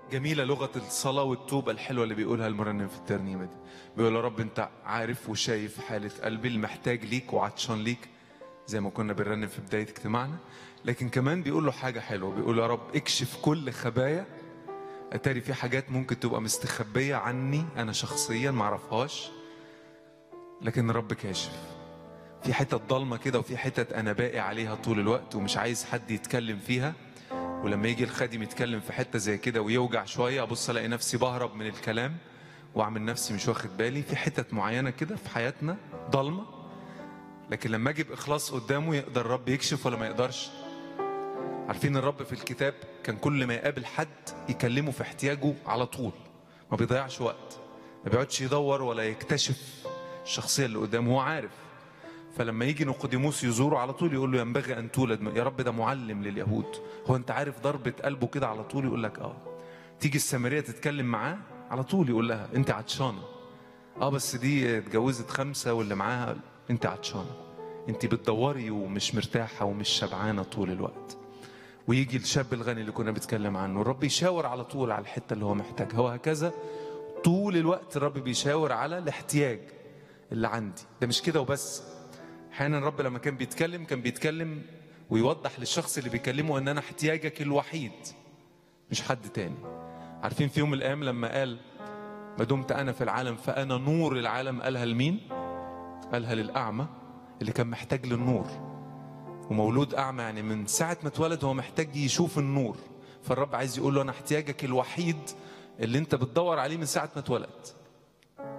جميلة لغة الصلاة والتوبة الحلوة اللي بيقولها المرنم في الترنيمة دي بيقول يا رب انت عارف وشايف حالة قلبي المحتاج ليك وعطشان ليك زي ما كنا بنرنم في بداية اجتماعنا لكن كمان بيقول له حاجة حلوة بيقول يا رب اكشف كل خبايا اتاري في حاجات ممكن تبقى مستخبية عني انا شخصيا معرفهاش لكن الرب كاشف في حتت ضلمة كده وفي حتت انا باقي عليها طول الوقت ومش عايز حد يتكلم فيها ولما يجي الخادم يتكلم في حته زي كده ويوجع شويه ابص الاقي نفسي بهرب من الكلام واعمل نفسي مش واخد بالي في حتت معينه كده في حياتنا ضلمه لكن لما اجي باخلاص قدامه يقدر الرب يكشف ولا ما يقدرش عارفين الرب في الكتاب كان كل ما يقابل حد يكلمه في احتياجه على طول ما بيضيعش وقت ما بيقعدش يدور ولا يكتشف الشخصيه اللي قدامه هو عارف فلما يجي نقوديموس يزوره على طول يقول له ينبغي ان تولد يا رب ده معلم لليهود هو انت عارف ضربه قلبه كده على طول يقول لك اه تيجي السامريه تتكلم معاه على طول يقول لها انت عطشانه اه بس دي اتجوزت خمسه واللي معاها انت عطشانه انت بتدوري ومش مرتاحه ومش شبعانه طول الوقت ويجي الشاب الغني اللي كنا بنتكلم عنه الرب يشاور على طول على الحته اللي هو محتاجها وهكذا طول الوقت الرب بيشاور على الاحتياج اللي عندي ده مش كده وبس احيانا الرب لما كان بيتكلم كان بيتكلم ويوضح للشخص اللي بيكلمه ان انا احتياجك الوحيد مش حد تاني عارفين في يوم من الايام لما قال ما دمت انا في العالم فانا نور العالم قالها لمين قالها للاعمى اللي كان محتاج للنور ومولود اعمى يعني من ساعه ما اتولد هو محتاج يشوف النور فالرب عايز يقول له انا احتياجك الوحيد اللي انت بتدور عليه من ساعه ما اتولدت